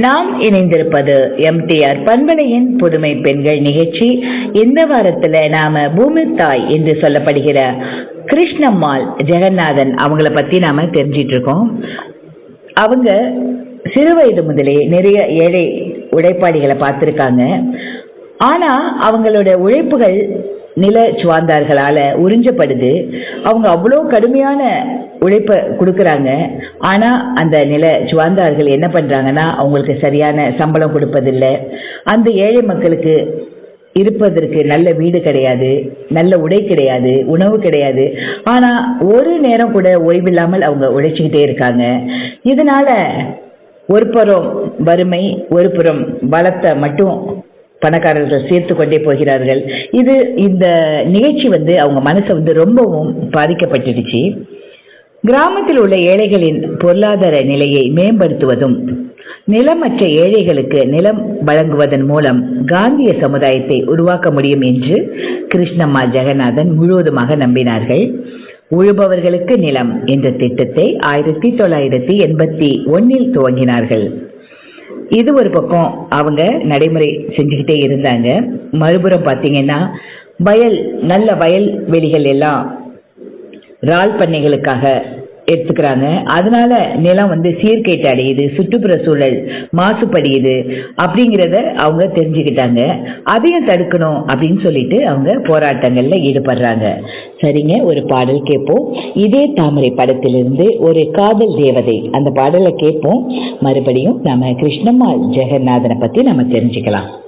நாம் இணைந்திருப்பது எம்டிஆர் பண்பலையின் புதுமை பெண்கள் நிகழ்ச்சி இந்த வாரத்துல நாம பூமி தாய் என்று சொல்லப்படுகிற கிருஷ்ணம்மாள் ஜெகநாதன் அவங்கள பத்தி நாம தெரிஞ்சிட்டு இருக்கோம் அவங்க சிறு வயது முதலே நிறைய ஏழை உழைப்பாளிகளை பார்த்திருக்காங்க ஆனா அவங்களோட உழைப்புகள் நில சுவார்ந்தார்களால உறிஞ்சப்படுது அவங்க அவ்வளோ கடுமையான உழைப்ப கொடுக்கறாங்க ஆனா அந்த நில சுவார்ந்தார்கள் என்ன பண்றாங்கன்னா அவங்களுக்கு சரியான சம்பளம் கொடுப்பதில்லை அந்த ஏழை மக்களுக்கு இருப்பதற்கு நல்ல வீடு கிடையாது நல்ல உடை கிடையாது உணவு கிடையாது ஆனா ஒரு நேரம் கூட ஓய்வில்லாமல் அவங்க உழைச்சிக்கிட்டே இருக்காங்க இதனால ஒரு புறம் வறுமை ஒரு புறம் பலத்தை மட்டும் பணக்காரர்கள் சேர்த்து கொண்டே போகிறார்கள் இது இந்த நிகழ்ச்சி வந்து அவங்க மனசை வந்து ரொம்பவும் பாதிக்கப்பட்டுடுச்சு கிராமத்தில் உள்ள ஏழைகளின் பொருளாதார நிலையை மேம்படுத்துவதும் நிலமற்ற ஏழைகளுக்கு நிலம் வழங்குவதன் மூலம் காந்திய சமுதாயத்தை உருவாக்க முடியும் என்று கிருஷ்ணம்மா ஜெகநாதன் முழுவதுமாக நம்பினார்கள் உழுபவர்களுக்கு நிலம் என்ற திட்டத்தை ஆயிரத்தி தொள்ளாயிரத்தி எண்பத்தி ஒன்னில் துவங்கினார்கள் இது ஒரு பக்கம் அவங்க நடைமுறை செஞ்சுக்கிட்டே இருந்தாங்க மறுபுறம் பார்த்தீங்கன்னா வயல் நல்ல வயல் வெளிகள் எல்லாம் இறால் பண்ணைகளுக்காக எடுத்துக்கிறாங்க அதனால நிலம் வந்து சீர்கேட்டு அடையுது சுற்றுப்புற சூழல் மாசுபடியுது அப்படிங்கிறத அவங்க தெரிஞ்சுக்கிட்டாங்க அதையும் தடுக்கணும் அப்படின்னு சொல்லிட்டு அவங்க போராட்டங்கள்ல ஈடுபடுறாங்க சரிங்க ஒரு பாடல் கேட்போம் இதே தாமரை படத்திலிருந்து ஒரு காதல் தேவதை அந்த பாடலை கேட்போம் மறுபடியும் நம்ம கிருஷ்ணம்மாள் ஜெகநாதனை பத்தி நம்ம தெரிஞ்சுக்கலாம்